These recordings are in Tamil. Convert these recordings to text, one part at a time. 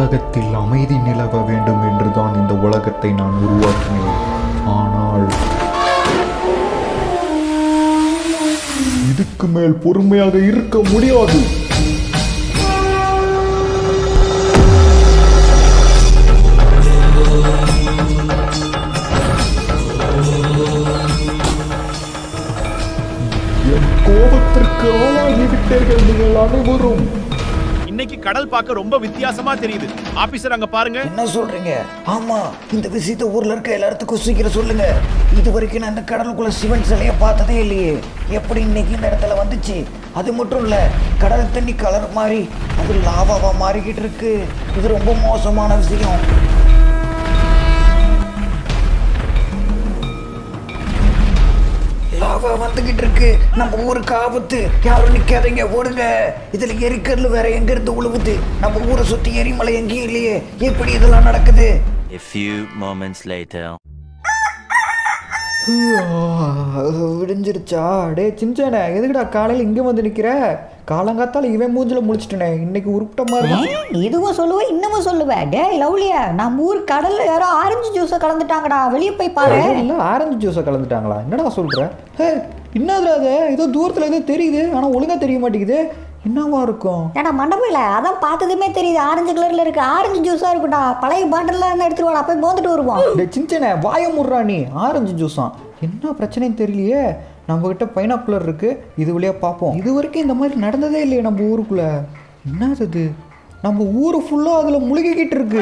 உலகத்தில் அமைதி நிலவ வேண்டும் என்றுதான் இந்த உலகத்தை நான் உருவாக்கினேன் ஆனால் இதுக்கு மேல் பொறுமையாக இருக்க முடியாது என் கோபத்திற்கு ஆளாகி விட்டீர்கள் நீங்கள் அனைவரும் இன்னைக்கு கடல் பார்க்க ரொம்ப வித்தியாசமா தெரியுது ஆபீசர் அங்க பாருங்க என்ன சொல்றீங்க ஆமா இந்த விஷயத்த ஊர்ல இருக்க எல்லாத்துக்கும் சீக்கிரம் சொல்லுங்க இது வரைக்கும் நான் இந்த கடலுக்குள்ள சிவன் சிலைய பார்த்ததே இல்லையே எப்படி இன்னைக்கு இந்த இடத்துல வந்துச்சு அது மட்டும் இல்ல கடல் தண்ணி கலர் மாறி அது லாவாவா மாறிக்கிட்டு இருக்கு இது ரொம்ப மோசமான விஷயம் லாவா வந்துகிட்டு இருக்கு நம்ம ஊருக்கு ஆபத்து யாரும் நிக்காதீங்க ஓடுங்க இதுல எரிக்கல் வேற எங்க இருந்து உழுவுது நம்ம ஊரை சுத்தி எரிமலை எங்கேயும் இல்லையே எப்படி இதெல்லாம் நடக்குது A few moments later. விடிஞ்சிருச்சா டே சின்சானே எதுக்குடா காலையில் இங்கே வந்து நிற்கிற காலங்காத்தால இவன் மூஞ்சில முழிச்சிட்டனே இன்னைக்கு உருப்பிட்ட ஏன்? இதுவும் சொல்லுவேன் இன்னமும் சொல்லுவேன் டேய் லவ்லியா நம்ம ஊர் கடல்ல யாரோ ஆரஞ்சு ஜூஸை கலந்துட்டாங்கடா வெளியே போய் பாரு இல்லை ஆரஞ்சு ஜூஸை கலந்துட்டாங்களா என்னடா சொல்ற ஹே என்னதுடா அது ஏதோ தூரத்தில் ஏதோ தெரியுது ஆனால் ஒழுங்கா தெரிய மாட்டேங்குது என்னவா இருக்கும் ஏடா மண்டபம் அதான் பார்த்ததுமே தெரியுது ஆரஞ்சு கலர்ல இருக்கு ஆரஞ்சு ஜூஸா இருக்கும்டா பழைய பாட்டில் இருந்தா எடுத்துட்டு வாடா போய் மோந்துட்டு வருவோம் டே சின்சனே வாய முடுறா நீ ஆரஞ்சு ஜூஸாம் என்ன பிரச்சனைன்னு தெரியலையே நம்ம கிட்ட பைனாக்குலர் இருக்கு இது வழியா பார்ப்போம் இது வரைக்கும் இந்த மாதிரி நடந்ததே இல்லையே நம்ம ஊருக்குள்ள என்னது இது நம்ம ஊரு ஃபுல்லாக அதில் முழுகிக்கிட்டு இருக்கு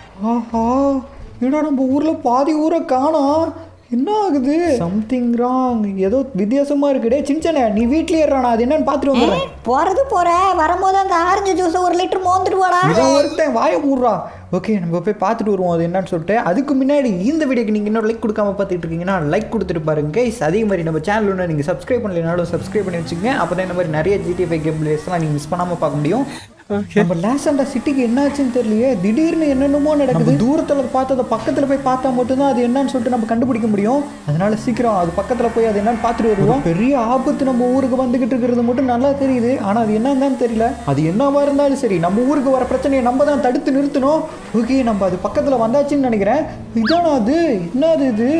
ஆஹா ஏடா நம்ம ஊரில் பாதி ஊரை காணோம் என்ன ஆகுது சம்திங் ராங் ஏதோ வித்தியாசமா இருக்கு டே சின்சனே நீ வீட்லயே இருறானா அது என்னன்னு பார்த்துட்டு வந்துடுறேன் போறது போற வரும்போது அந்த ஆரஞ்சு ஜூஸை ஒரு லிட்டர் மோந்துட்டு வாடா இவன் ஒருத்தன் வாய மூடுறா ஓகே நம்ம போய் பார்த்துட்டு வருவோம் அது என்னன்னு சொல்லிட்டு அதுக்கு முன்னாடி இந்த வீடியோக்கு நீங்கள் இன்னொரு லைக் கொடுக்காம பார்த்துட்டு இருக்கீங்கன்னா லைக் கொடுத்துட்டு பாருங்க கைஸ் அதே மாதிரி நம்ம சேனல் ஒன்று நீங்கள் சப்ஸ்கிரைப் பண்ணலைனாலும் சப்ஸ்கிரைப் பண்ணி வச்சுக்கோங்க அப்போ தான் இந்த மாதிரி நிறைய ஜிடிஎஃபை கேம் பிளேஸ்லாம் நீங்கள் மிஸ் பண்ணாமல் பார்க்க முடியும் நம்ம லேசண்டா சிட்டிக்கு என்னாச்சுன்னு தெரியலையே திடீர்னு என்னென்னமோ நடக்குது தூரத்தில் பார்த்தத பக்கத்தில் போய் பார்த்தா மட்டும்தான் அது என்னன்னு சொல்லிட்டு நம்ம கண்டுபிடிக்க முடியும் அதனால சீக்கிரம் அது பக்கத்தில் போய் அது என்னன்னு பார்த்துட்டு வருவோம் பெரிய ஆபத்து நம்ம ஊருக்கு வந்துகிட்டு இருக்கிறது மட்டும் நல்லா தெரியுது ஆனால் அது என்னன்னு தெரியல அது என்னவா இருந்தாலும் சரி நம்ம ஊருக்கு வர பிரச்சனையை நம்ம தான் தடுத்து நிறுத்தணும் ஓகே நம்ம அது பக்கத்தில் வந்தாச்சுன்னு நினைக்கிறேன் இதானா அது என்னது இது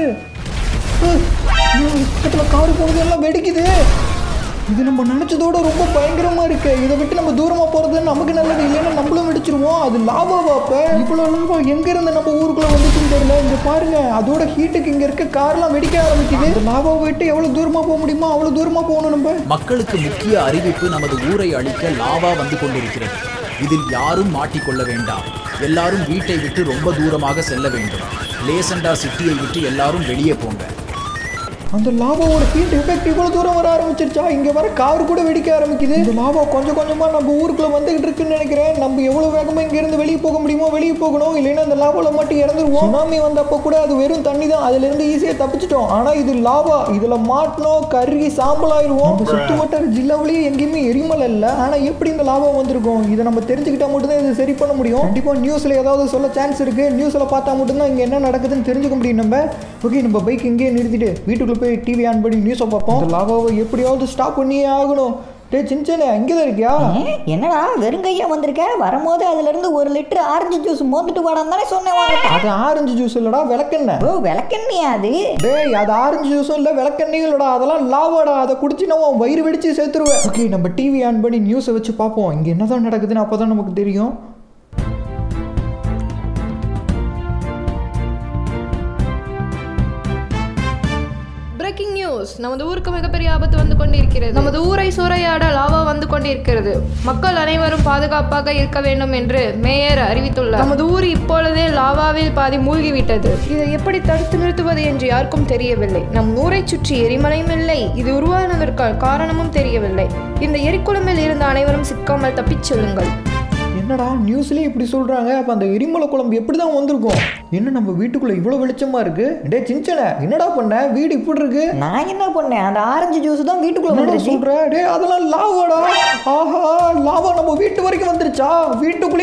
அஹ், ஐயோ, பக்கத்துல காரு போகுது எல்லாம் வெடிக்குது இது நம்ம நினைச்சதோட ரொம்ப பயங்கரமா இருக்கு இதை விட்டு நம்ம தூரமா போறது நமக்கு நல்லது இல்லைன்னா நம்மளும் வெடிச்சிருவோம் அது லாபா பாப்ப இவ்வளவு லாபா எங்க இருந்து நம்ம ஊருக்குள்ள வந்துச்சுன்னு தெரியல இங்க பாருங்க அதோட ஹீட்டுக்கு இங்க இருக்க கார்லாம் வெடிக்க ஆரம்பிக்குது இந்த லாபாவை விட்டு எவ்வளவு தூரமா போக முடியுமோ அவ்வளவு தூரமா போகணும் நம்ம மக்களுக்கு முக்கிய அறிவிப்பு நமது ஊரை அழிக்க லாவா வந்து கொண்டிருக்கிறது இதில் யாரும் மாட்டிக்கொள்ள வேண்டாம் எல்லாரும் வீட்டை விட்டு ரொம்ப தூரமாக செல்ல வேண்டும் லேசண்டா சிட்டியை விட்டு எல்லாரும் வெளியே போங்க அந்த லாபாவோட ஹீட் எஃபெக்ட் இவ்வளவு தூரம் வர ஆரம்பிச்சிருச்சா இங்க வர கார் கூட வெடிக்க ஆரம்பிக்குது இந்த லாபா கொஞ்சம் கொஞ்சமா நம்ம ஊருக்குள்ள வந்துகிட்டு இருக்குன்னு நினைக்கிறேன் நம்ம எவ்வளவு வேகமா இங்க இருந்து வெளியே போக முடியுமோ வெளியே போகணும் இல்லைன்னா அந்த லாபால மட்டும் இறந்துருவோம் சுனாமி வந்தப்ப கூட அது வெறும் தண்ணி தான் அதுல இருந்து ஈஸியா தப்பிச்சிட்டோம் ஆனா இது லாவா இதுல மாட்டினோம் கருகி சாம்பல் ஆயிருவோம் நம்ம சுத்து வட்டார ஜில்லாவிலேயே எங்கேயுமே எரிமலை இல்ல ஆனா எப்படி இந்த லாபா வந்திருக்கும் இதை நம்ம தெரிஞ்சுக்கிட்டா மட்டும்தான் இது சரி பண்ண முடியும் கண்டிப்பா நியூஸ்ல ஏதாவது சொல்ல சான்ஸ் இருக்கு நியூஸ்ல பார்த்தா மட்டும்தான் இங்க என்ன நடக்குதுன்னு தெரிஞ்சுக்க முடியும் நம்ம ஓகே நம்ம பைக் இங்கேயே நிறுத்திட்டு வீட்டுக்குள்ள போய் டிவி ஆன் பண்ணி நியூஸை பார்ப்போம் இந்த லாவாவை எப்படியாவது ஸ்டாப் பண்ணியே ஆகணும் டே சின்சனே அங்கே தான் இருக்கியா ஏன்? என்னடா வெறுங்கையா வந்திருக்க வரும்போது அதுல இருந்து ஒரு லிட்டர் ஆரஞ்சு ஜூஸ் மோந்துட்டு வாடான்னு தானே சொன்னேன் உன்கிட்ட. அது ஆரஞ்சு ஜூஸ் இல்லடா விளக்கெண்ணெய் ஓ விளக்கண்ணியா அது டேய் அது ஆரஞ்சு ஜூஸும் இல்லை விளக்கெண்ணையும் இல்லடா அதெல்லாம் லாவாடா அதை குடிச்சு நம்ம வயிறு வெடிச்சு சேர்த்துருவேன் ஓகே நம்ம டிவி ஆன் பண்ணி நியூஸை வச்சு பார்ப்போம் இங்கே என்னதான் நடக்குதுன்னு அப்போ தான் நமக்கு தெரியும் பிரேக்கிங் நியூஸ் நமது ஊருக்கு மிகப்பெரிய ஆபத்து வந்து கொண்டிருக்கிறது நமது ஊரை சூறையாட லாவா வந்து கொண்டிருக்கிறது மக்கள் அனைவரும் பாதுகாப்பாக இருக்க வேண்டும் என்று மேயர் அறிவித்துள்ளார் நமது ஊர் இப்பொழுதே லாவாவில் பாதி மூழ்கிவிட்டது இதை எப்படி தடுத்து நிறுத்துவது என்று யாருக்கும் தெரியவில்லை நம் ஊரை சுற்றி எரிமலையும் இல்லை இது உருவானதற்கான காரணமும் தெரியவில்லை இந்த எரிக்குளமில் இருந்த அனைவரும் சிக்காமல் தப்பிச் செல்லுங்கள் என்னடா நியூஸ்லயே இப்படி சொல்றாங்க அப்ப அந்த எரிமலை குழம்பு எப்படி தான் வந்திருக்கும் என்ன நம்ம வீட்டுக்குள்ள இவ்வளவு வெளிச்சமா இருக்கு டே சின்சன என்னடா பண்ண வீடு இப்படி இருக்கு நான் என்ன பண்ணேன் அந்த ஆரஞ்சு ஜூஸ் தான் வீட்டுக்குள்ள என்னடா வந்துருச்சு சொல்ற டே அதெல்லாம் லாவாடா ஆஹா லாவா நம்ம வீட்டு வரைக்கும் வந்துருச்சா வீட்டுக்குள்ளேயே வந்துருச்சா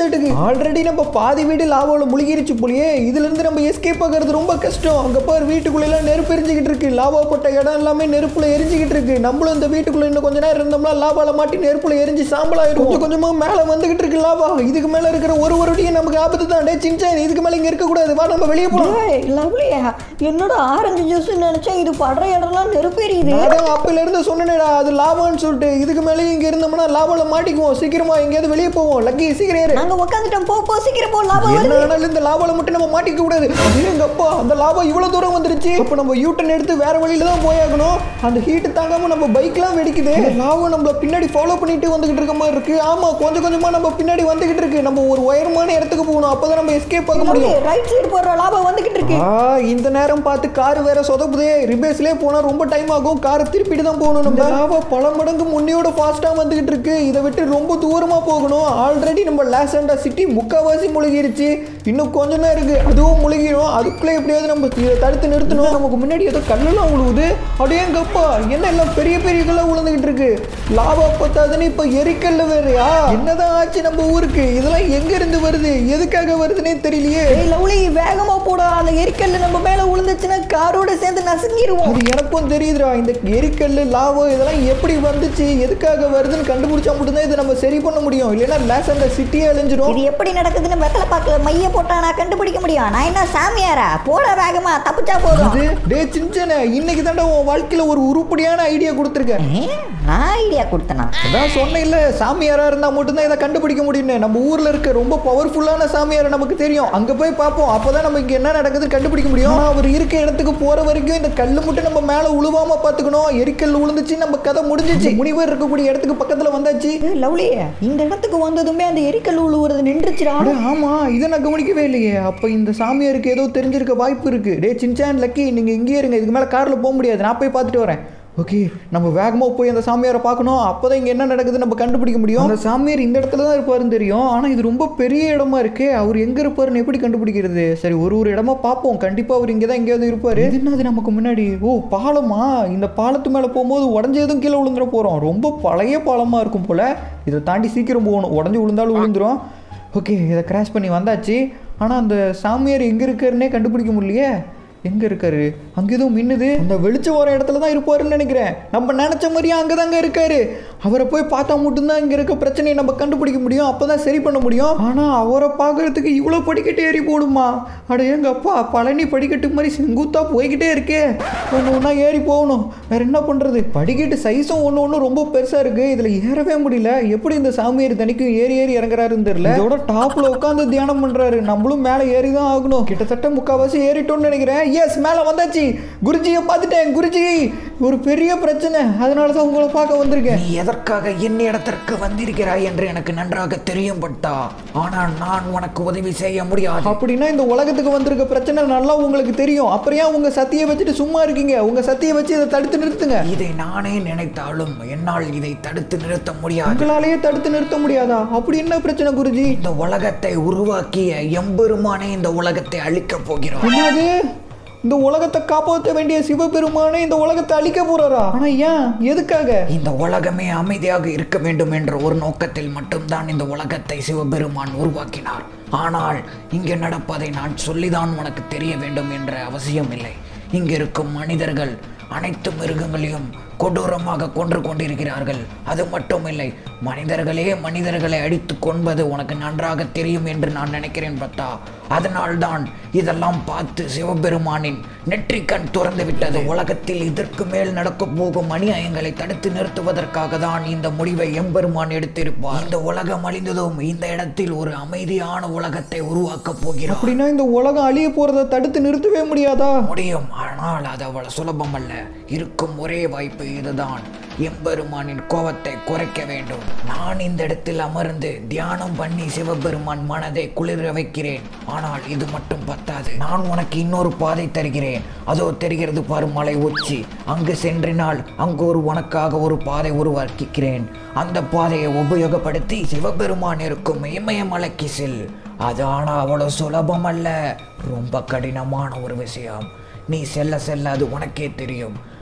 டெசர்ட்டுக்கு ஆல்ரெடி நம்ம பாதி வீடு லாவாவில் முழுகிருச்சு போலியே இதுல இருந்து நம்ம எஸ்கேப் ஆகிறது ரொம்ப கஷ்டம் அங்க பாரு வீட்டுக்குள்ள எல்லாம் நெருப்பு எரிஞ்சுக்கிட்டு இருக்கு லாவா போட்ட இடம் எல்லாமே நெருப்புல எரிஞ்சுக்கிட்டு இருக்கு நம்மளும் இந்த வீட்டுக்குள்ள இன்னும் கொஞ்ச நேரம் இருந்தோம்னா லாவால மாட்டி நெருப்புல எரிஞ்சு சாம்பலாயிரும் கொஞ்சம் கொஞ்சமா மேல வந்துகிட்டு இருக்கு லாவா இதுக்கு மேல இருக்கிற ஒரு வருடியும் நமக்கு ஆபத்து தான் டே சின்சான் இதுக்கு மேல இங்க இருக்க கூடாது வா நம்ம வெளியே போலாம் டேய் லவ்லியா என்னோட ஆரஞ்சு ஜூஸ் நினைச்சேன் இது படுற இடம்லாம் நெருப்பு எரியுது அதான் அப்பையில இருந்து சொன்னேடா அது லாபான்னு சொல்லிட்டு இதுக்கு மேலே இங்க இருந்தோம்னா லாபால மாட்டிக்குவோம் சீக்கிரமா எங்கேயாவது வெளியே போவோம் லக்கி சீக்கிரம் ஏறு நாங்க உட்காந்துட்டோம் போ போ சீக்கிரம் போ லாபம் என்ன வருது ஆனாலும் இந்த லாபால மட்டும் நம்ம மாட்டிக்க கூடாது அது எங்க அப்பா அந்த லாபம் இவ்வளவு தூரம் வந்துருச்சு அப்ப நம்ம யூட்டன் எடுத்து வேற வழியில தான் போயாகணும் அந்த ஹீட் தாங்காம நம்ம பைக்லாம் வெடிக்குது இந்த லாபம் நம்மள பின்னாடி ஃபாலோ பண்ணிட்டு வந்துகிட்டு இருக்க மாதிரி இருக்கு ஆமா கொஞ்சம் கொஞ்சமா நம்ம பின்னாடி வந்துகிட்டு இருக்கு நம்ம ஒரு உயரமான இடத்துக்கு போகணும் அப்பதான் நம்ம எஸ்கேப் ஆக முடியும் ரைட் சைடு போற லாபம் வந்துகிட்டு இருக்கு ஆ இந்த நேரம் பார்த்து கார் வேற சொதப்புதே ரிபேஸ்லயே போனா ரொம்ப டைம் ஆகும் காரை திருப்பிட்டு தான் போகணும் நம்ம லாவா பல மடங்கு முன்னையோட ஃபாஸ்டா வந்துகிட்டு இருக்கு இதை விட்டு ரொம்ப தூரமா போகணும் ஆல்ரெடி நம்ம லாசண்டா சிட்டி முக்காவாசி முழுகிருச்சு இன்னும் கொஞ்சம் தான் இருக்கு அதுவும் முழுகிடும் அதுக்குள்ள எப்படியாவது நம்ம இதை தடுத்து நிறுத்தணும் நமக்கு முன்னாடி ஏதோ கல்லெல்லாம் விழுவுது அப்படியே எங்கப்பா என்ன எல்லாம் பெரிய பெரிய கல்லா விழுந்துகிட்டு இருக்கு லாவா பத்தாதுன்னு இப்ப எரிக்கல்ல வேறயா என்னதான் ஆச்சு நம்ம ஊருக்கு இதெல்லாம் எங்க இருந்து வருது எதுக்காக வருதுன்னே தெரியலையே ஏய் லவ்லி வேகமா போடா அந்த எரிக்கல்ல நம்ம மேல விழுந்துச்சுன்னா காரோட சேர்ந்து நசுங்கிடுவோம் அது எனக்கும் தெரியுதுடா இந்த எரிக்கல் லாவோ இதெல்லாம் எப்படி வந்துச்சு எதுக்காக வருதுன்னு கண்டுபிடிச்சா மட்டும்தான் இதை நம்ம சரி பண்ண முடியும் இல்லைன்னா லேஸ் அந்த சிட்டியே அழிஞ்சிரும் இது எப்படி நடக்குதுன்னு வெத்தலை பாக்கல மைய போட்டா நான் கண்டுபிடிக்க முடியும் நான் என்ன சாமியாரா போட வேகமா தப்பிச்சா போதும் அது டே சின்சனே இன்னைக்கு தாண்டா உன் வாழ்க்கையில ஒரு உருப்படியான ஐடியா கொடுத்துருக்கேன் ஏ, நான் ஐடியா கொடுத்தனா அதான் சொன்னேன் இல்ல சாமியாரா இருந்தா மட்டும்தான் இதை கண்டுபிடிக்க முடியும்னு நம்ம ஊர்ல இருக்க ரொம்ப பவர்ஃபுல்லான சாமியாரை நமக்கு தெரியும் அங்க போய் பார்ப்போம் அப்பதான் நம்ம இங்க என்ன நடக்குதுன்னு கண்டுபிடிக்க முடியும் ஆனா அவர் இருக்க இடத்துக்கு போற வரைக்கும் இந்த கல்லு மட்டும் நம்ம மேல உழுவாம பாத்துக்கணும் எரிக்கல் விழுந்துச்சு நம்ம கதை முடிஞ்சிச்சு முனிவர் இருக்கக்கூடிய இடத்துக்கு பக்கத்துல வந்தாச்சு ஏய், லவ்லி இந்த இடத்துக்கு வந்ததுமே அந்த எரிக்கல் உழுவுறது நின்றுச்சுடா அட ஆமா இதை நான் கவனிக்கவே இல்லையே அப்ப இந்த சாமியாருக்கு ஏதோ தெரிஞ்சிருக்க வாய்ப்பு இருக்கு டே சின்சான் லக்கி நீங்க இங்கேயே இருங்க இதுக்கு மேல கார்ல போக முடியாது நான் போய் பார்த்துட்டு வரேன் ஓகே நம்ம வேகமாக போய் அந்த சாமியாரை பார்க்கணும் அப்பதான் இங்கே என்ன நடக்குது நம்ம கண்டுபிடிக்க முடியும் அந்த சாமியார் இந்த இடத்துல தான் இருப்பாருன்னு தெரியும் ஆனால் இது ரொம்ப பெரிய இடமா இருக்கே அவர் எங்கே இருப்பாருன்னு எப்படி கண்டுபிடிக்கிறது சரி ஒரு ஒரு இடமா பார்ப்போம் கண்டிப்பாக அவர் இங்கே தான் எங்கேயாவது இருப்பார் இது என்னது நமக்கு முன்னாடி ஓ பாலமா இந்த பாலத்து மேலே போகும்போது உடஞ்ச எதுவும் கீழே விழுந்துட போகிறோம் ரொம்ப பழைய பாலமாக இருக்கும் போல் இதை தாண்டி சீக்கிரம் போகணும் உடஞ்சி விழுந்தாலும் விழுந்துரும் ஓகே இதை கிராஷ் பண்ணி வந்தாச்சு ஆனால் அந்த சாமியார் எங்கே இருக்காருன்னே கண்டுபிடிக்க முடியலையே எங்கே இருக்காரு அங்கே எதுவும் மின்னுது அந்த வெளிச்சம் வர இடத்துல தான் இருப்பாருன்னு நினைக்கிறேன் நம்ம நினச்ச மாதிரியே அங்கே தாங்க இருக்காரு அவரை போய் பார்த்தா மட்டும்தான் இங்கே இருக்க பிரச்சனையை நம்ம கண்டுபிடிக்க முடியும் அப்போ தான் சரி பண்ண முடியும் ஆனால் அவரை பார்க்கறதுக்கு இவ்வளோ படிக்கட்டு ஏறி போடுமா அட எங்க அப்பா பழனி படிக்கட்டு மாதிரி செங்குத்தா போய்கிட்டே இருக்கே ஒன்று ஒன்றா ஏறி போகணும் வேற என்ன பண்ணுறது படிக்கட்டு சைஸும் ஒன்று ஒன்று ரொம்ப பெருசாக இருக்குது இதில் ஏறவே முடியல எப்படி இந்த சாமியார் தனிக்கும் ஏறி ஏறி இறங்குறாருன்னு தெரியல இதோட டாப்பில் உட்காந்து தியானம் பண்ணுறாரு நம்மளும் மேலே ஏறி தான் ஆகணும் கிட்டத்தட்ட முக்கால்வாசி ஏறிட்டோம்னு நினைக்கிறேன் எஸ் மேலே வந்தாச்சு குருஜியை பார்த்துட்டேன் குருஜி ஒரு பெரிய பிரச்சனை அதனால தான் உங்களை பார்க்க வந்திருக்கேன் நீ எதற்காக என் இடத்திற்கு வந்திருக்கிறாய் என்று எனக்கு நன்றாக தெரியும் பட்டா ஆனால் நான் உனக்கு உதவி செய்ய முடியாது அப்படின்னா இந்த உலகத்துக்கு வந்திருக்க பிரச்சனை நல்லா உங்களுக்கு தெரியும் அப்புறம் ஏன் உங்க சத்தியை வச்சுட்டு சும்மா இருக்கீங்க உங்க சத்தியை வச்சு இதை தடுத்து நிறுத்துங்க இதை நானே நினைத்தாலும் என்னால் இதை தடுத்து நிறுத்த முடியாது உங்களாலேயே தடுத்து நிறுத்த முடியாதா அப்படி என்ன பிரச்சனை குருஜி இந்த உலகத்தை உருவாக்கிய எம்பெருமானே இந்த உலகத்தை அழிக்கப் போகிறான் என்னது இந்த உலகத்தை காப்பாற்ற வேண்டிய சிவபெருமானே இந்த உலகத்தை அழிக்க போறாரா ஆனா ஏன் எதுக்காக இந்த உலகமே அமைதியாக இருக்க வேண்டும் என்ற ஒரு நோக்கத்தில் மட்டும்தான் இந்த உலகத்தை சிவபெருமான் உருவாக்கினார் ஆனால் இங்கே நடப்பதை நான் சொல்லிதான் உனக்கு தெரிய வேண்டும் என்ற அவசியம் இல்லை இங்கிருக்கும் மனிதர்கள் அனைத்து மிருகங்களையும் கொடூரமாக கொன்று கொண்டிருக்கிறார்கள் அது மட்டுமில்லை மனிதர்களே மனிதர்களை அடித்து கொன்பது உனக்கு நன்றாக தெரியும் என்று நான் நினைக்கிறேன் பத்தா அதனால்தான் இதெல்லாம் பார்த்து சிவபெருமானின் நெற்றிக்கண் துறந்து விட்டது உலகத்தில் இதற்கு மேல் நடக்கப் போகும் அநியாயங்களை தடுத்து நிறுத்துவதற்காக தான் இந்த முடிவை எம்பெருமான் எடுத்திருப்பார் இந்த உலகம் அழிந்ததும் இந்த இடத்தில் ஒரு அமைதியான உலகத்தை உருவாக்கப் போகிறார் அப்படின்னா இந்த உலகம் அழிய போறதை தடுத்து நிறுத்தவே முடியாதா முடியும் ஆனால் அது அவ்வளவு சுலபம் அல்ல இருக்கும் ஒரே வாய்ப்பு இதுதான் எம்பெருமானின் கோபத்தை குறைக்க வேண்டும் நான் இந்த இடத்தில் அமர்ந்து தியானம் பண்ணி சிவபெருமான் மனதை குளிர வைக்கிறேன் ஆனால் இது மட்டும் பத்தாது நான் உனக்கு இன்னொரு பாதை தருகிறேன் அதோ தெரிகிறது பாரு மலை உச்சி அங்கு சென்றினால் அங்கு ஒரு உனக்காக ஒரு பாதை உருவாக்கிக்கிறேன் அந்த பாதையை உபயோகப்படுத்தி சிவபெருமான் இருக்கும் இமயமலைக்கு செல் அது ஆனால் அவ்வளோ சுலபம் அல்ல ரொம்ப கடினமான ஒரு விஷயம் நீ செல்ல செல்ல அது உனக்கே தெரியும்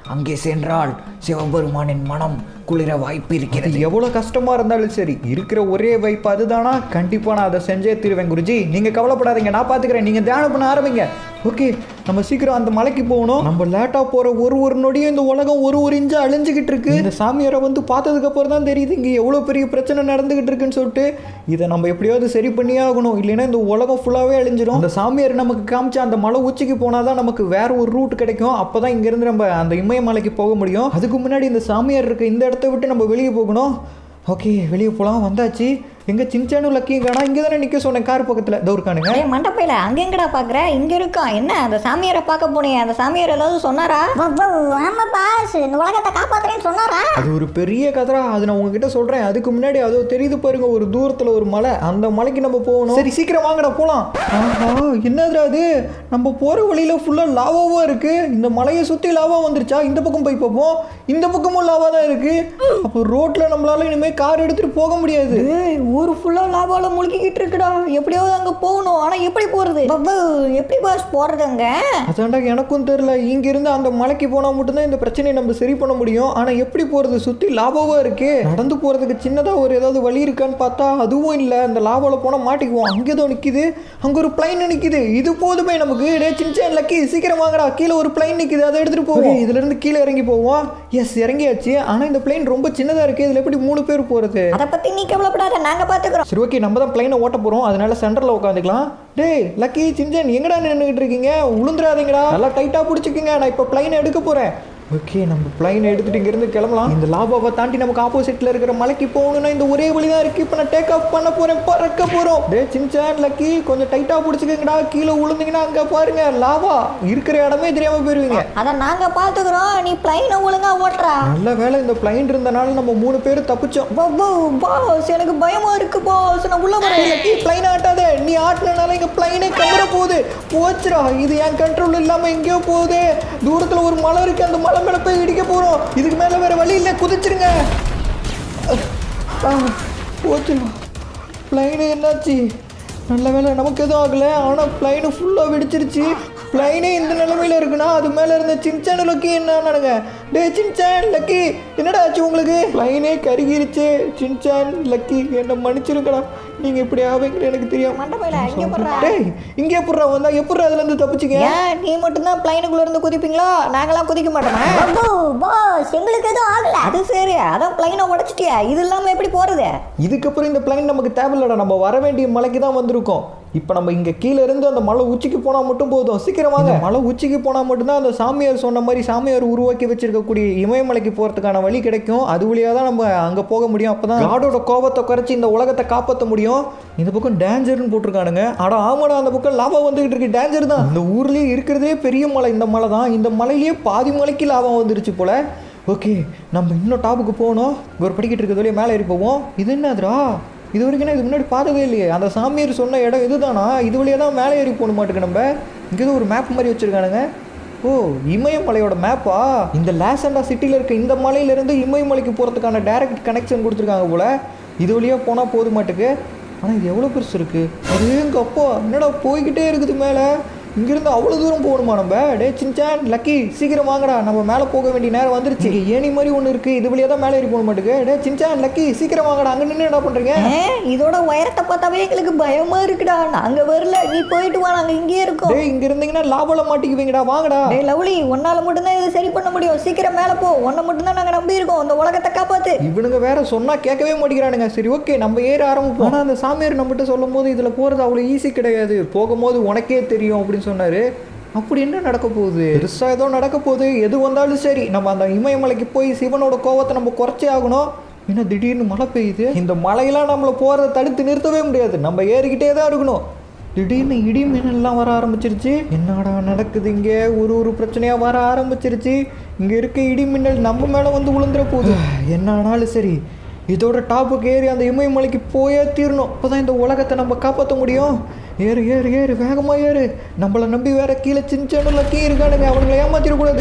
அங்கே சென்றால் சிவபெருமானின் மனம் குளிர வாய்ப்பு அது இருக்கிறது எவ்வளோ கஷ்டமா இருந்தாலும் சரி இருக்கிற ஒரே வைப்பு அதுதானா கண்டிப்பா நான் அதை செஞ்சே தீருவேன் குருஜி நீங்க கவலைப்படாதீங்க நான் பாத்துக்கிறேன் நீங்க தியானம் பண்ண ஆரம்பிங்க ஓகே நம்ம சீக்கிரம் அந்த மலைக்கு போகணும் நம்ம லேட்டா போற ஒரு ஒரு நொடியும் இந்த உலகம் ஒரு ஒரு இன்ச்சு அழிஞ்சுக்கிட்டு இருக்கு இந்த சாமியாரை வந்து பார்த்ததுக்கு அப்புறம் தான் தெரியுது இங்க எவ்வளவு பெரிய பிரச்சனை நடந்துகிட்டு இருக்குன்னு சொல்லிட்டு இதை நம்ம எப்படியாவது சரி பண்ணியே ஆகணும் இல்லைன்னா இந்த உலகம் ஃபுல்லாவே அழிஞ்சிடும் அந்த சாமியார் நமக்கு காமிச்ச அந்த மலை உச்சிக்கு போனாதான் நமக்கு வேற ஒரு ரூட் கிடைக்கும் அப்பதான் இங்க இருந்து நம்ம அந்த இமயமலைக்கு போக முடியும் அதுக்கு முன்னாடி இந்த சாமியார் இருக்க இந்த இடத்த விட்டு நம்ம வெளியே போகணும் ஓகே வெளியே போகலாம் வந்தாச்சு எங்க சின்சானு லக்கியும் காணா இங்கே தானே நிற்க சொன்னேன் கார் பக்கத்தில் தௌர்கானுங்க ஏய் மண்டப்பையில அங்க எங்கடா பாக்குற இங்க இருக்கான் என்ன அந்த சாமியாரை பார்க்க போனீங்க அந்த சாமியார் ஏதாவது சொன்னாரா ஆமா பாஸ் இந்த உலகத்தை காப்பாத்துறேன்னு சொன்னாரா அது ஒரு பெரிய கதரா அது நான் உங்ககிட்ட சொல்றேன் அதுக்கு முன்னாடி அதோ தெரியுது பாருங்க ஒரு தூரத்துல ஒரு மலை அந்த மலைக்கு நம்ம போகணும் சரி சீக்கிரம் வாங்கடா போலாம் ஆஹா என்னதுடா அது நம்ம போற வழியில ஃபுல்லா லாவாவா இருக்கு இந்த மலையை சுத்தி லாவா வந்துருச்சா இந்த பக்கம் போய் பார்ப்போம் இந்த பக்கமும் லாவா தான் இருக்கு அப்போ ரோட்ல நம்மளால இனிமே கார் எடுத்துட்டு போக முடியாது ஏய் ஊரு ஃபுல்லா லாபால முழுகிக்கிட்டு இருக்குடா எப்படியாவது அங்க போகணும் ஆனா எப்படி போறது பப்பு எப்படி பாஸ் போறது அங்க அதான்டா எனக்கும் தெரியல இங்க இருந்து அந்த மலைக்கு போனா மட்டும்தான் இந்த பிரச்சனையை நம்ம சரி பண்ண முடியும் ஆனா எப்படி போறது சுத்தி லாபாவா இருக்கு நடந்து போறதுக்கு சின்னதா ஒரு ஏதாவது வழி இருக்கான்னு பார்த்தா அதுவும் இல்ல அந்த லாபால போனா மாட்டிக்குவோம் அங்க ஏதோ நிக்குது அங்க ஒரு பிளைன் நிக்குது இது போதுமே நமக்கு டே சின்ன லக்கி சீக்கிரம் வாங்கடா கீழே ஒரு பிளைன் நிக்குது அதை எடுத்துட்டு போவோம் இதுல இருந்து கீழே இறங்கி போவோம் எஸ் இறங்கியாச்சு ஆனா இந்த பிளைன் ரொம்ப சின்னதா இருக்கு இதுல எப்படி மூணு பேர் போறது அத பத்தி நீ கவலைப்படாத நாங்க பாத்துக்கிறோம் சரி ஓகே நம்ம தான் பிளைனை ஓட்ட போகிறோம் அதனால சென்டரில் உட்காந்துக்கலாம் டேய் லக்கி சிஞ்சன் எங்கடா நின்றுக்கிட்டு இருக்கீங்க உளுந்துராதீங்கடா நல்லா டைட்டாக பிடிச்சிக்கங்க நான் இப்போ பிளைனை எடுக்க போகிறேன் ஓகே நம்ம பிளைனை எடுத்துட்டு இங்கேருந்து கிளம்பலாம் இந்த லாபாவை தாண்டி நமக்கு ஆப்போசிட்டில் இருக்கிற மலைக்கு போகணும்னா இந்த ஒரே வழி தான் இருக்குது இப்போ நான் டேக் ஆஃப் பண்ண போகிறேன் பறக்க போகிறோம் டே சின்சான் லக்கி கொஞ்சம் டைட்டாக பிடிச்சிக்கங்கடா கீழே விழுந்தீங்கன்னா அங்கே பாருங்க லாவா இருக்கிற இடமே தெரியாமல் போயிருவீங்க அத நாங்க பாத்துக்கிறோம் நீ பிளைனை ஒழுங்கா ஓட்டுறா நல்ல வேளை இந்த பிளைன் இருந்தனால நம்ம மூணு பேர் தப்பிச்சோம் பப்பு பாஸ் எனக்கு பயமா இருக்கு பாஸ் நான் உள்ள வரேன் லக்கி பிளைன் ஆட்டாத நீ ஆட்டினால இங்க பிளைனே கம்பர போகுது போச்சுடா இது என் கண்ட்ரோல் இல்லாம எங்கேயோ போகுது தூரத்துல ஒரு மலை இருக்கு அந்த மலை மேல போய் இடிக்க போறோம் இதுக்கு மேல வேற வழி இல்லை குதிச்சிருங்க ஆ, போச்சுடா பிளைனு என்னாச்சு நல்ல வேலை நமக்கு எதுவும் ஆகலை ஆனால் பிளைனு ஃபுல்லாக வெடிச்சிருச்சு பிளைனே இந்த நிலமையில இருக்குன்னா அது மேலே இருந்த சின்சான் லக்கி என்ன நடங்க டே சின்சான் லக்கி என்னடா ஆச்சு உங்களுக்கு பிளைனே கருகிருச்சு சின்சான் லக்கி என்னை மன்னிச்சிருக்கடா நீங்கள் இப்படி ஆவீங்கன்னு எனக்கு தெரியும் மண்டபையில இங்க போடுறா டேய் இங்கே எப்பட்றா வந்தா எப்பட்றா அதுலேருந்து தப்பிச்சிங்க ஏன் நீ மட்டும்தான் பிளைனுக்குள்ள இருந்து குதிப்பீங்களா நாங்களாம் குதிக்க மாட்டோமா பப்பு பாஸ் எங்களுக்கு எதுவும் ஆகல அது சரி அதான் பிளைனை உடைச்சிட்டியா இது இல்லாம எப்படி போறது இதுக்கப்புறம் இந்த பிளைன் நமக்கு தேவையில்லடா நம்ம வர வேண்டிய மலைக்கு தான் வந்திருக்கோம் இப்போ நம்ம இங்கே கீழே இருந்து அந்த மலை உச்சிக்கு போனால் மட்டும் போதும் சீக்கிரம் வாங்க மலை உச்சிக்கு போனால் மட்டும்தான் அந்த சாமியார் சொன்ன மாதிரி சாமியார் உருவாக்கி வச்சிருக்கக்கூடிய இமயமலைக்கு போகிறதுக்கான வழி கிடைக்கும் அது வழியாக தான் நம்ம அங்கே போக முடியும் அப்போ தான் காடோட கோபத்தை குறைச்சி இந்த உலகத்தை காப்பாற்ற முடியும் இந்த பக்கம் டேஞ்சர்னு போட்டிருக்கானுங்க அட ஆமாடா அந்த பக்கம் லாபா வந்துகிட்டு இருக்கு டேஞ்சர் தான் இந்த ஊர்லேயே இருக்கிறதே பெரிய மலை இந்த மலை தான் இந்த மலையிலேயே பாதி மலைக்கு லாபம் வந்துருச்சு போல ஓகே நம்ம இன்னும் டாப்புக்கு போகணும் இங்க ஒரு படிக்கிட்டு இருக்கிறது வழியா மேலே ஏறி போவோம் இது என்னதுடா இது வரைக்கும் நான் இது முன்னாடி பார்த்ததே இல்லையே அந்த சாமியார் சொன்ன இடம் இதுதானா இது வழியாக தான் மேலே ஏறி போகணும் மாட்டுக்கு நம்ம இங்கே ஏதோ ஒரு மேப் மாதிரி வச்சுருக்கானுங்க ஓ இமயமலையோட மேப்பா இந்த லேசண்டா சிட்டியில் இருக்க இந்த மலையிலேருந்து இமயமலைக்கு போகிறதுக்கான டைரக்ட் கனெக்ஷன் கொடுத்துருக்காங்க போல் இது வழியாக போனால் போது மாட்டுக்கு ஆனால் இது எவ்வளோ பெருசு இருக்குது அது எங்கள் அப்பா என்னடா போய்கிட்டே இருக்குது மேலே இங்கிருந்து அவ்வளோ தூரம் போகணுமா நம்ம டே சின்சான் லக்கி சீக்கிரம் வாங்கடா நம்ம மேலே போக வேண்டிய நேரம் வந்துருச்சு இங்க ஏணி மாதிரி ஒன்று இருக்குது இது வழியாக தான் மேலே ஏறி போக மாட்டுக்கு டே சின்சான் லக்கி சீக்கிரம் வாங்கடா அங்கே நின்று என்ன பண்ணுறீங்க ஏ, இதோட உயரத்தை பார்த்தாவே எங்களுக்கு பயமா இருக்குடா நாங்க வரல நீ போயிட்டு வா நாங்க இங்கேயே இருக்கோம் டேய் இங்க இருந்தீங்கன்னா லாபல மாட்டிக்குவீங்கடா வாங்கடா டேய் லவ்லி உன்னால மட்டும்தான் இதை சரி பண்ண முடியும் சீக்கிரம் மேல போ உன்னை மட்டும்தான் நாங்க நம்பி இருக்கோம் இந்த உலகத்தை காப்பாத்து இவனுங்க வேற சொன்னா கேட்கவே மாட்டேங்கிறானுங்க சரி ஓகே நம்ம ஏற ஆரம்பிப்போம் ஆனா அந்த சாமியார் நம்மகிட்ட சொல்லும் போது இதுல போறது அவ்வளவு ஈஸி கிடையாது போகும்போது உனக்கே தெரியும் அப்படின்னு சொன்னாரு அப்படி என்ன நடக்க போகுது பெருசா ஏதோ நடக்க போகுது எது வந்தாலும் சரி நம்ம அந்த இமயமலைக்கு போய் சிவனோட கோவத்தை நம்ம குறைச்சே ஆகணும் என்ன திடீர்னு மழை பெய்யுது இந்த மழையெல்லாம் நம்மளை போறதை தடுத்து நிறுத்தவே முடியாது நம்ம ஏறிக்கிட்டே தான் இருக்கணும் திடீர்னு இடி மின்னல்லாம் வர ஆரம்பிச்சிருச்சு என்னடா நடக்குது இங்கே ஒரு ஒரு பிரச்சனையாக வர ஆரம்பிச்சிருச்சு இங்கே இருக்க இடி மின்னல் நம்ம மேலே வந்து விழுந்துற போகுது என்ன ஆனாலும் சரி இதோட டாப்புக்கு ஏறி அந்த இமயமலைக்கு போயே தீரணும் அப்போ தான் இந்த உலகத்தை நம்ம காப்பாற்ற முடியும் ஏறு ஏறு ஏறு வேகமாக ஏறு நம்மளை நம்பி வேற கீழே சின்ன லக்கி இருக்கானுங்க அவனுங்களை ஏமாத்திடக்கூடாது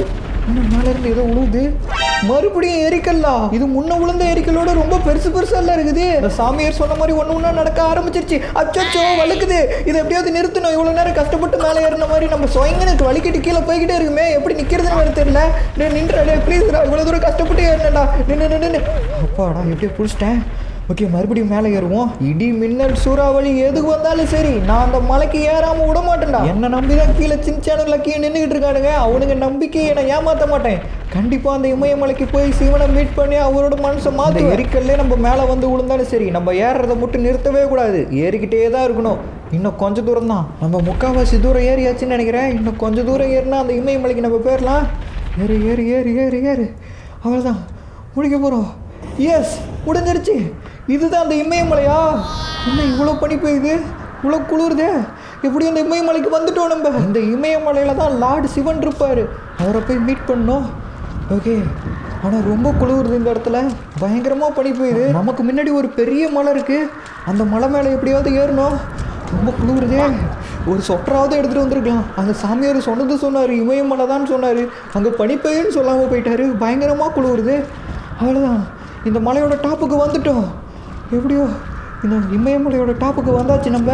இன்னும் மேல இருந்து ஏதோ உழுவுது மறுபடியும் எரிக்கல்லா இது முன்ன உளுந்த எரிக்கலோட ரொம்ப பெருசு பெருசாலாம் இருக்குது இந்த சாமியார் சொன்ன மாதிரி ஒண்ணு ஒண்ணா நடக்க ஆரம்பிச்சிருச்சு அச்சோ வழுக்குது இதை எப்படியாவது நிறுத்தணும் இவ்வளவு நேரம் கஷ்டப்பட்டு மேலே ஏறின மாதிரி நம்ம சுயங்கனுக்கு வலிக்கிட்டு கீழே போய்கிட்டே இருக்குமே எப்படி நிக்கிறதுன்னு வேற தெரியல டேய் நின்றா ப்ளீஸ்டா இவ்வளவு தூரம் கஷ்டப்பட்டு ஏறினடா நின்று நின்று அப்பாடா எப்படியோ பிடிச்சிட்டேன் ஓகே மறுபடியும் மேலே ஏறுவோம் இடி மின்னல் சூறாவளி எதுக்கு வந்தாலும் சரி நான் அந்த மலைக்கு ஏறாம விட மாட்டேன்டா என்ன நம்பி தான் கீழே சின்ன லக்கிய நின்றுகிட்டு இருக்கானுங்க அவனுங்க நம்பிக்கையை நான் ஏமாத்த மாட்டேன் கண்டிப்பா அந்த இமயமலைக்கு போய் சிவனை மீட் பண்ணி அவரோட மனசை மாற்றி எரிக்கல்லே நம்ம மேலே வந்து விழுந்தாலும் சரி நம்ம ஏறுறதை மட்டும் நிறுத்தவே கூடாது ஏறிக்கிட்டே தான் இருக்கணும் இன்னும் கொஞ்ச தூரம் தான் நம்ம முக்கால்வாசி தூரம் ஏறியாச்சுன்னு நினைக்கிறேன் இன்னும் கொஞ்ச தூரம் ஏறினா அந்த இமயமலைக்கு நம்ம போயிடலாம் ஏறு ஏறு ஏறு ஏறு ஏறு அவ்வளோதான் முடிக்க போகிறோம் எஸ் முடிஞ்சிருச்சு இதுதான் அந்த இமயமலையா என்ன இவ்வளோ பனி பெய்யுது இவ்வளோ குளிருதே எப்படி அந்த இமயமலைக்கு வந்துட்டோம் நம்ம இந்த இமயமலையில் தான் லார்டு சிவன் இருப்பார் அவரை போய் மீட் பண்ணோம் ஓகே ஆனால் ரொம்ப குளிருது இந்த இடத்துல பயங்கரமாக பனி பெய்யுது நமக்கு முன்னாடி ஒரு பெரிய மலை இருக்குது அந்த மலை மேலே எப்படியாவது ஏறணும் ரொம்ப குளிருதே ஒரு சொட்டராவது எடுத்துகிட்டு வந்திருக்கலாம் அந்த சாமியார் சொன்னது சொன்னார் இமயமலை தான் சொன்னார் அங்கே பனி பெய்யுன்னு சொல்லாமல் போயிட்டாரு பயங்கரமாக குளிருது அவ்வளோதான் இந்த மலையோட டாப்புக்கு வந்துட்டோம் எப்படியோ இந்த இமயமலையோட டாப்புக்கு வந்தாச்சு நம்ம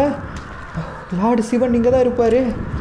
லார்டு சிவன் இங்கே தான் இருப்பார்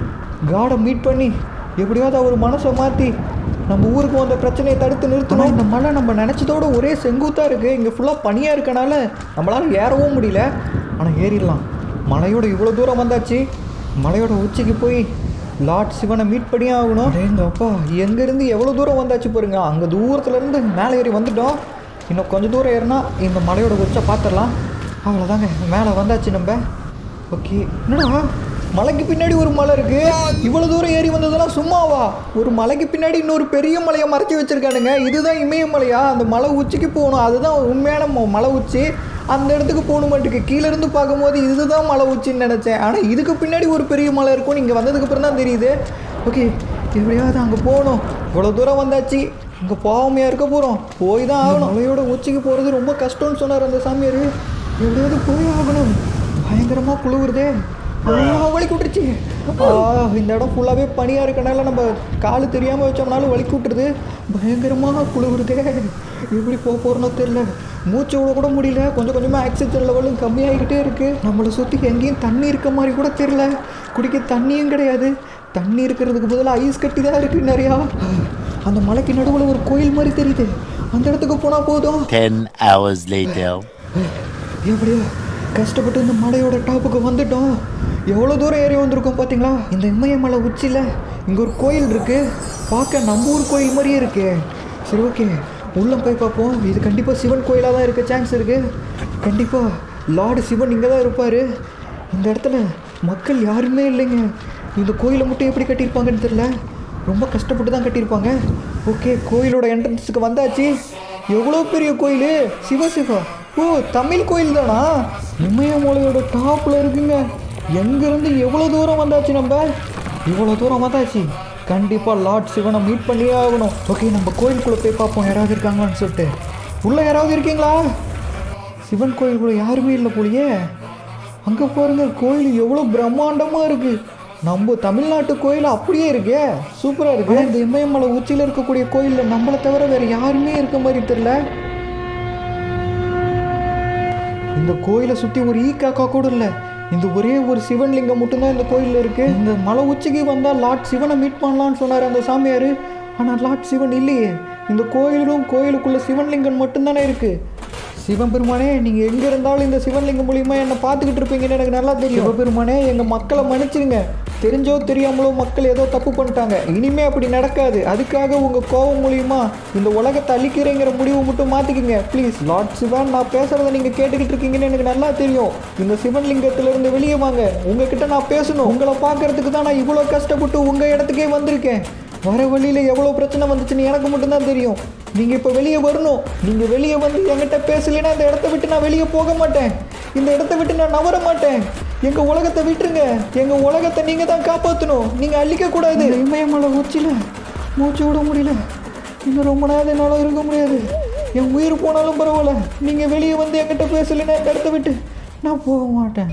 காடை மீட் பண்ணி எப்படியாவது அவர் மனசை மாற்றி நம்ம ஊருக்கு வந்த பிரச்சனையை தடுத்து நிறுத்தணும் இந்த மலை நம்ம நினச்சதோட ஒரே செங்குத்தாக இருக்குது இங்கே ஃபுல்லாக பனியாக இருக்கனால நம்மளால் ஏறவும் முடியல ஆனால் ஏறிடலாம் மலையோட இவ்வளோ தூரம் வந்தாச்சு மலையோட உச்சிக்கு போய் லார்ட் சிவனை மீட் பண்ணியே ஆகணும் எங்க அப்பா எங்கேருந்து எவ்வளோ தூரம் வந்தாச்சு பாருங்க அங்கே தூரத்துலேருந்து மேலே ஏறி வந்துட்டோம் இன்னும் கொஞ்சம் தூரம் ஏறினா இந்த மலையோட உச்சை பார்த்துடலாம் அவ்வளோதாங்க மேலே வந்தாச்சு நம்ம ஓகே என்னடா மலைக்கு பின்னாடி ஒரு மலை இருக்கு இவ்வளவு தூரம் ஏறி வந்ததெல்லாம் சும்மாவா ஒரு மலைக்கு பின்னாடி இன்னொரு பெரிய மலையை மறைச்சி வச்சிருக்கானுங்க இதுதான் இமயமலையா அந்த மலை உச்சிக்கு போகணும் அதுதான் உண்மையான ம- மலை உச்சி அந்த இடத்துக்கு போகணும் மாட்டுக்கு கீழே இருந்து பார்க்கும்போது இதுதான் மலை உச்சின்னு நினச்சேன் ஆனால் இதுக்கு பின்னாடி ஒரு பெரிய மலை இருக்கும் இங்கே வந்ததுக்கு அப்புறம் தான் தெரியுது ஓகே எப்படியாவது அங்கே போகணும் இவ்வளோ தூரம் வந்தாச்சு இங்கே போகாமையா இருக்க போகிறோம் போய் தான் ஆகணும் மலையோட உச்சிக்கு போகிறது ரொம்ப கஷ்டம்னு சொன்னார் அந்த சாமியார் எப்படியாவது போய் ஆகணும் பயங்கரமாக குளிருதே எல்லாம் வலிக்கு விட்டுருச்சு ஆ, இந்த இடம் ஃபுல்லாகவே பனியாக இருக்கனால நம்ம காலு தெரியாமல் வச்சோம்னாலும் வலிக்கு விட்டுருது பயங்கரமாக குளிருதே எப்படி போக போகிறோன்னோ தெரில மூச்சு விட கூட முடியல கொஞ்சம் கொஞ்சமாக ஆக்சிஜன் லெவலும் கம்மியாகிக்கிட்டே இருக்குது நம்மளை சுற்றி எங்கேயும் தண்ணி இருக்க மாதிரி கூட தெரில குடிக்க தண்ணியும் கிடையாது தண்ணி இருக்கிறதுக்கு பதிலாக ஐஸ் கட்டி தான் இருக்குது நிறையா அந்த மலைக்கு நடுவில் ஒரு கோயில் மாதிரி தெரியுது அந்த இடத்துக்கு போனால் போதும் Ten hours later. எப்படியோ கஷ்டப்பட்டு இந்த மலையோட டாப்புக்கு வந்துட்டோம் எவ்வளோ தூரம் ஏறி வந்திருக்கோம் பார்த்தீங்களா இந்த இமயமலை உச்சியில் இங்கே ஒரு கோயில் இருக்குது பார்க்க நம்ம ஊர் கோயில் மாதிரியே இருக்கு சரி ஓகே உள்ளே போய் பார்ப்போம் இது கண்டிப்பாக சிவன் கோயிலாக தான் இருக்க சான்ஸ் இருக்குது கண்டிப்பாக லார்டு சிவன் இங்கே தான் இருப்பார் இந்த இடத்துல மக்கள் யாருமே இல்லைங்க இந்த கோயிலை மட்டும் எப்படி கட்டியிருப்பாங்கன்னு தெரியல ரொம்ப கஷ்டப்பட்டு தான் கட்டியிருப்பாங்க ஓகே கோயிலோட என்ட்ரன்ஸுக்கு வந்தாச்சு எவ்வளோ பெரிய கோயில் சிவ சிவா ஓ தமிழ் கோயில் தானா இமயமலையோட டாப்பில் இருக்குங்க எங்கேருந்து எவ்வளோ தூரம் வந்தாச்சு நம்ம இவ்வளோ தூரம் வந்தாச்சு கண்டிப்பாக லார்ட் சிவனை மீட் பண்ணியே ஆகணும் ஓகே நம்ம கோயிலுக்குள்ளே போய் பார்ப்போம் யாராவது இருக்காங்களான்னு சொல்லிட்டு உள்ளே யாராவது இருக்கீங்களா சிவன் கோயிலுக்குள்ளே யாருமே இல்லை போலியே அங்கே பாருங்க கோயில் எவ்வளோ பிரம்மாண்டமாக இருக்கு நம்ம தமிழ்நாட்டு கோயில் அப்படியே இருக்கே சூப்பராக இருக்கு இந்த இமயமலை உச்சியில் இருக்கக்கூடிய கோயிலில் நம்மளை தவிர வேற யாருமே இருக்க மாதிரி தெரியல இந்த கோயிலை சுற்றி ஒரு ஈ காக்கா கூட இல்லை இந்த ஒரே ஒரு சிவன் லிங்கம் மட்டும்தான் இந்த கோயிலில் இருக்கு இந்த மலை உச்சிக்கு வந்தால் லார்ட் சிவனை மீட் பண்ணலாம்னு சொன்னார் அந்த சாமியார் ஆனால் லார்ட் சிவன் இல்லையே இந்த கோயிலும் கோயிலுக்குள்ள சிவன்லிங்கம் மட்டும்தானே இருக்கு சிவபெருமானே நீங்கள் எங்கே இருந்தாலும் இந்த சிவன்லிங்கம் மூலியமா என்னை பார்த்துக்கிட்டு இருப்பீங்கன்னு எனக்கு நல்லா தெரியும் சிவபெருமானே எங்கள் மக்களை மன்னிச்சிருங்க தெரிஞ்சோ தெரியாமலோ மக்கள் ஏதோ தப்பு பண்ணிட்டாங்க இனிமே அப்படி நடக்காது அதுக்காக உங்கள் கோபம் மூலியமா இந்த உலகத்தை அழிக்கிறேங்கிற முடிவு மட்டும் மாற்றிக்குங்க ப்ளீஸ் லார்ட் சிவன் நான் பேசுகிறத நீங்கள் கேட்டுக்கிட்டு இருக்கீங்கன்னு எனக்கு நல்லா தெரியும் இந்த சிவன்லிங்கத்திலிருந்து வெளியே வாங்க உங்ககிட்ட நான் பேசணும் உங்களை பார்க்கறதுக்கு தான் நான் இவ்வளோ கஷ்டப்பட்டு உங்கள் இடத்துக்கே வந்திருக்கேன் வர வழியில் எவ்வளோ பிரச்சனை வந்துச்சுன்னு எனக்கு மட்டும்தான் தெரியும் நீங்கள் இப்போ வெளியே வரணும் நீங்கள் வெளியே வந்து என்கிட்ட பேசலைன்னா இந்த இடத்த விட்டு நான் வெளியே போக மாட்டேன் இந்த இடத்த விட்டு நான் நவர மாட்டேன் எங்கள் உலகத்தை விட்டுருங்க எங்கள் உலகத்தை நீங்கள் தான் காப்பாற்றணும் நீங்கள் அழிக்கக்கூடாது இமயமலை உச்சியில் மூச்சு விட முடியல இன்னும் ரொம்ப நேரம் என்னால் இருக்க முடியாது என் உயிர் போனாலும் பரவாயில்ல நீங்கள் வெளியே வந்து என்கிட்ட பேசலைன்னா இந்த இடத்த விட்டு நான் போக மாட்டேன்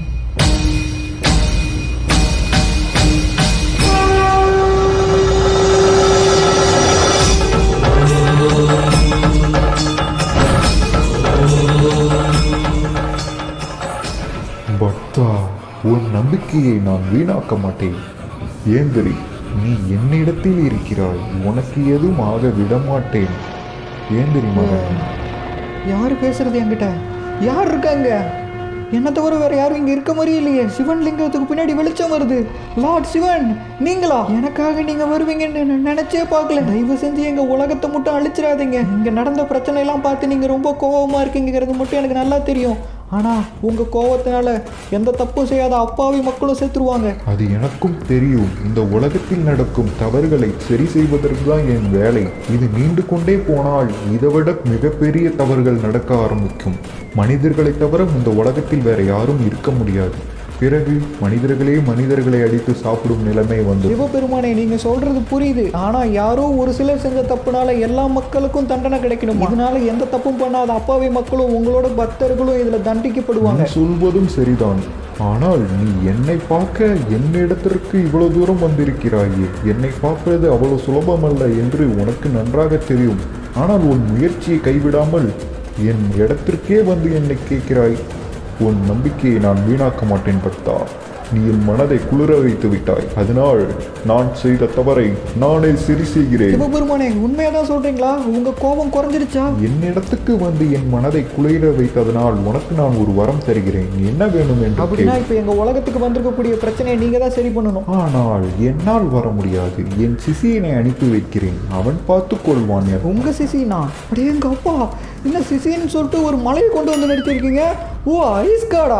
உன் நம்பிக்கையை நான் வீணாக்க மாட்டேன் ஏந்திரி நீ என்னிடத்தில் இருக்கிறாய் உனக்கு எதுவும் ஆக விடமாட்டேன் ஏந்திரி மகன் யார் பேசுறது என்கிட்ட யார் இருக்காங்க என்ன தவிர வேற யாரும் இங்க இருக்க மாதிரி இல்லையே சிவன் லிங்கத்துக்கு பின்னாடி வெளிச்சம் வருது லார்ட் சிவன் நீங்களா எனக்காக நீங்க வருவீங்கன்னு நான் நினைச்சே பார்க்கல தயவு செஞ்சு எங்க உலகத்தை மட்டும் அழிச்சிடாதீங்க இங்க நடந்த பிரச்சனை எல்லாம் பார்த்து நீங்க ரொம்ப கோவமா இருக்கீங்கிறது மட்டும் எனக்கு நல்லா தெரியும் ஆனா உங்க கோவத்தினால எந்த தப்பும் செய்யாத அப்பாவி மக்களும் செத்துருவாங்க அது எனக்கும் தெரியும் இந்த உலகத்தில் நடக்கும் தவறுகளை சரி செய்வதற்கு தான் என் வேலை இது நீண்டு கொண்டே போனால் இதைவிட மிகப்பெரிய தவறுகள் நடக்க ஆரம்பிக்கும் மனிதர்களை தவிர இந்த உலகத்தில் வேற யாரும் இருக்க முடியாது பிறகு மனிதர்களே மனிதர்களை அடித்து சாப்பிடும் நிலைமை வந்தது சிவபெருமானே நீங்க சொல்றது புரியுது ஆனா யாரோ ஒரு சிலர் செஞ்ச தப்புனால எல்லா மக்களுக்கும் தண்டனை கிடைக்கணும் இதனால எந்த தப்பும் பண்ணாத அப்பாவி மக்களும் உங்களோட பக்தர்களும் இதுல தண்டிக்கப்படுவாங்க நீ சொல்வதும் சரிதான் ஆனால் நீ என்னை பார்க்க என்னிடத்திற்கு இவ்வளவு தூரம் வந்திருக்கிறாயே என்னை பார்ப்பது அவ்வளவு சுலபமல்ல என்று உனக்கு நன்றாக தெரியும் ஆனால் உன் முயற்சியை கைவிடாமல் என் இடத்திற்கே வந்து என்னை கேட்கிறாய் உன் நம்பிக்கையை நான் வீணாக்க மாட்டேன் பக்தா நீ என் மனதை குளிர வைத்து விட்டாய் அதனால் நான் செய்த தவறை நானே சரி செய்கிறேன் சிவபெருமானே உண்மையாதான் சொல்றீங்களா உங்க கோபம் குறைஞ்சிருச்சா என்னிடத்துக்கு வந்து என் மனதை குளிர வைத்ததனால் உனக்கு நான் ஒரு வரம் தருகிறேன் நீ என்ன வேணும் என்று அப்படின்னா கேள் இப்ப எங்க உலகத்துக்கு வந்திருக்கக்கூடிய பிரச்சனையை நீங்க தான் சரி பண்ணணும் ஆனால் என்னால் வர முடியாது என் சிசியனை அனுப்பி வைக்கிறேன் அவன் பார்த்துக் கொள்வான் என் உங்க சிசினா அப்படியே எங்க அப்பா என்ன சிசின்னு சொல்லிட்டு ஒரு மலையை கொண்டு வந்து நிறுத்திருக்கீங்க ஓ ஐஸ் கார்டா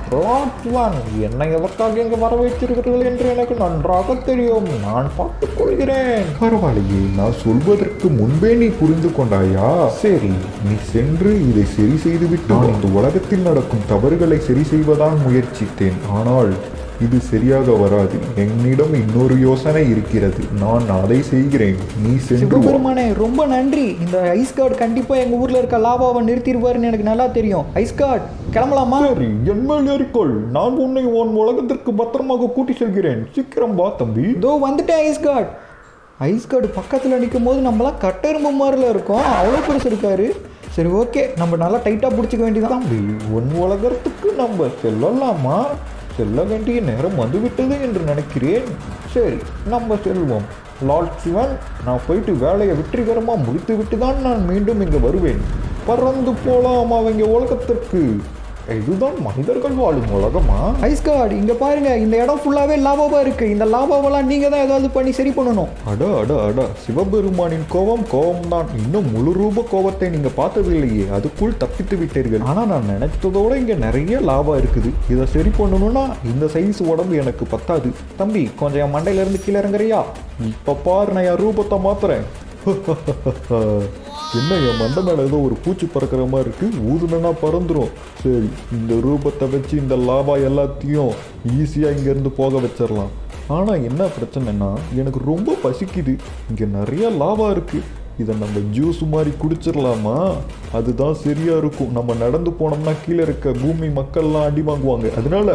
என்னை எதற்காக இங்க வர வைத்திருக்கிறீர்கள் என்று எனக்கு நன்றாக தெரியும் நான் பார்த்துக் கொள்கிறேன் பரவாயில்லையே நான் சொல்வதற்கு முன்பே நீ புரிந்து கொண்டாயா சரி நீ சென்று இதை சரி செய்துவிட்டு நான் இந்த உலகத்தில் நடக்கும் தவறுகளை சரி செய்வதான் முயற்சித்தேன் ஆனால் இது சரியாக வராது என்னிடம் இன்னொரு யோசனை இருக்கிறது நான் அதை செய்கிறேன் நீ சென்று வா. சிவபெருமானே ரொம்ப நன்றி இந்த ஐஸ் கார்டு கண்டிப்பா எங்க ஊர்ல இருக்க லாவாவை நிறுத்திடுவாருன்னு எனக்கு நல்லா தெரியும் ஐஸ் கார்டு கிளம்பலாமா சரி என் மேல் ஏறிக்கொள் நான் உன்னை உன் உலகத்திற்கு பத்திரமாக கூட்டி செல்கிறேன் சீக்கிரம் வா தம்பி இதோ வந்துட்டேன் ஐஸ் கார்டு ஐஸ் கார்டு பக்கத்தில் நிற்கும் போது நம்மளாம் கட்டெரும்பு மாதிரில இருக்கோம் அவ்வளோ பெருசு இருக்காரு சரி ஓகே நம்ம நல்லா டைட்டாக பிடிச்சிக்க வேண்டியதான் தம்பி உன் உலகத்துக்கு நம்ம செல்லலாமா செல்ல வேண்டிய நேரம் வந்துவிட்டது என்று நினைக்கிறேன் சரி நம்ம செல்வோம் லார்ட் சிவன் நான் போயிட்டு வேலையை வெற்றிகரமாக முடித்து விட்டு தான் நான் மீண்டும் இங்கே வருவேன் பறந்து போலாம் அவங்க உலகத்திற்கு இதுதான் மனிதர்கள் வாழும் உலகமா ஐஸ் கார்டு இங்கே பாருங்க இந்த இடம் ஃபுல்லாகவே லாபாவாக இருக்கு இந்த லாபாவெல்லாம் நீங்கள் தான் ஏதாவது பண்ணி சரி பண்ணணும் அட அட அட சிவபெருமானின் கோபம் கோபம்தான் இன்னும் முழு ரூப கோபத்தை நீங்க பார்த்ததில்லையே அதுக்குள் தப்பித்து விட்டீர்கள் ஆனா நான் நினைச்சதோட இங்க நிறைய லாபம் இருக்குது இதை சரி பண்ணணும்னா இந்த சைஸ் உடம்பு எனக்கு பத்தாது தம்பி கொஞ்சம் என் மண்டையில இருந்து கீழே இறங்குறியா இப்ப பாரு நான் என் ரூபத்தை மாத்துறேன் என்ன என் மண்டை மேல ஏதோ ஒரு பூச்சி பறக்கிற மாதிரி இருக்கு ஊதுனா பறந்துரும் சரி இந்த ரூபத்தை வச்சு இந்த லாபா எல்லாத்தையும் ஈஸியா இங்க இருந்து போக வச்சிடலாம் ஆனா என்ன பிரச்சனைனா எனக்கு ரொம்ப பசிக்குது இங்க நிறைய லாபா இருக்கு இதை நம்ம ஜூஸ் மாதிரி குடிச்சிடலாமா அதுதான் சரியா இருக்கும் நம்ம நடந்து போனோம்னா கீழே இருக்க பூமி மக்கள்லாம் அடி வாங்குவாங்க அதனால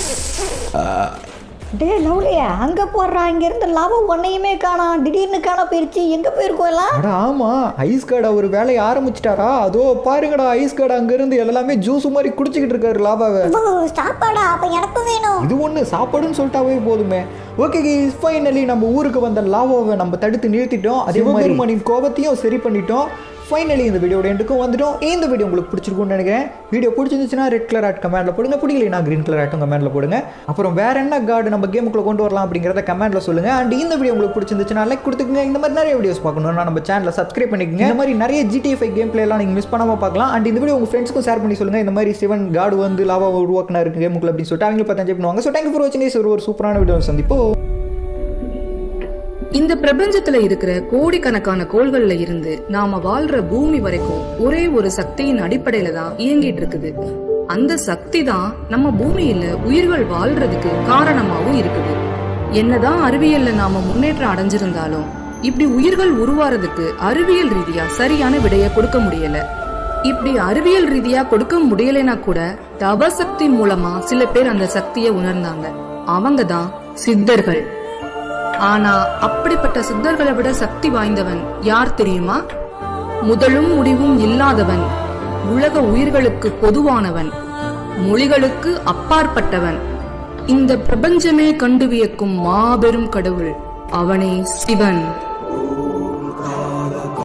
டே லவ்லியா அங்க போடுறா இங்க இருந்து லாபம் ஒன்னையுமே காணோம் திடீர்னு காண போயிருச்சு எங்க போயிருக்கோம் எல்லாம் அட ஆமாம் ஐஸ் கார்டு அவர் வேலையை ஆரம்பிச்சிட்டாரா அதோ பாருங்கடா ஐஸ் கார்டு அங்கேருந்து எல்லாமே ஜூஸ் மாதிரி குடிச்சிக்கிட்டு இருக்காரு லாபாவை சாப்பாடா அப்ப எனக்கும் வேணும் இது ஒன்று சாப்பாடுன்னு சொல்லிட்டாவே போதுமே ஓகே ஃபைனலி நம்ம ஊருக்கு வந்த லாவாவை நம்ம தடுத்து நிறுத்திட்டோம் அதே மாதிரி கோபத்தையும் சரி பண்ணிட்டோம் ஃபைனலி இந்த வீடியோட எண்டுக்கும் வந்துட்டோம் இந்த வீடியோ உங்களுக்கு பிடிச்சிருக்கும்னு நினைக்கிறேன் வீடியோ பிடிச்சிருந்துச்சுன்னா ரெட் கலர் ஆட் கமெண்ட்டில் போடுங்க பிடிக்கலைன்னா க்ரீன் கலர் ஆட்டும் கமெண்ட்டில் போடுங்க அப்புறம் வேற என்ன கார்டு நம்ம கேமுக்குள்ள கொண்டு வரலாம் அப்படிங்கிறத கமெண்ட்டில் சொல்லுங்க அண்ட் இந்த வீடியோ உங்களுக்கு பிடிச்சிருந்துச்சுன்னா லைக் கொடுத்துக்குங்க இந்த மாதிரி நிறைய வீடியோஸ் பார்க்கணும்னா நம்ம சேனலை சப்ஸ்கிரைப் பண்ணிக்கங்க இந்த மாதிரி நிறைய ஜிடிஎஃப் ஃபைவ் கேம் எல்லாம் நீங்கள் மிஸ் பண்ணாமல் பார்க்கலாம் அண்ட் இந்த வீடியோ உங்கள் ஃப்ரெண்ட்ஸ்க்கும் ஷேர் பண்ணி சொல்லுங்க இந்த மாதிரி சிவன் கார்டு வந்து லாவா உருவாக்கினா இருக்கு கேமுக்குள்ள அப்படின்னு சொல்லிட்டு அவங்க பார்த்து என்ஜாய் பண்ணுவாங்க ஸோ தேங்க்யூ ஃபார் வாட்சிங் ஒரு சூப்பரான வீடியோ சந்திப்போம் இந்த பிரபஞ்சத்துல இருக்கிற கோடிக்கணக்கான கோள்கள்ல இருந்து நாம வாழ்ற பூமி வரைக்கும் ஒரே ஒரு சக்தியின் அடிப்படையில தான் இயங்கிட்டு இருக்குது அந்த சக்தி தான் நம்ம பூமியில உயிர்கள் வாழ்றதுக்கு காரணமாவும் இருக்குது என்னதான் அறிவியல்ல நாம முன்னேற்றம் அடைஞ்சிருந்தாலும் இப்படி உயிர்கள் உருவாறதுக்கு அறிவியல் ரீதியா சரியான விடைய கொடுக்க முடியல இப்படி அறிவியல் ரீதியா கொடுக்க முடியலைனா கூட தவசக்தி மூலமா சில பேர் அந்த சக்தியை உணர்ந்தாங்க அவங்க தான் சித்தர்கள் ஆனா அப்படிப்பட்ட சித்தர்களை விட சக்தி வாய்ந்தவன் யார் தெரியுமா முதலும் முடிவும் இல்லாதவன் உலக உயிர்களுக்கு பொதுவானவன் மொழிகளுக்கு அப்பாற்பட்டவன் இந்த பிரபஞ்சமே கண்டு வியக்கும் மாபெரும் கடவுள் அவனே சிவன்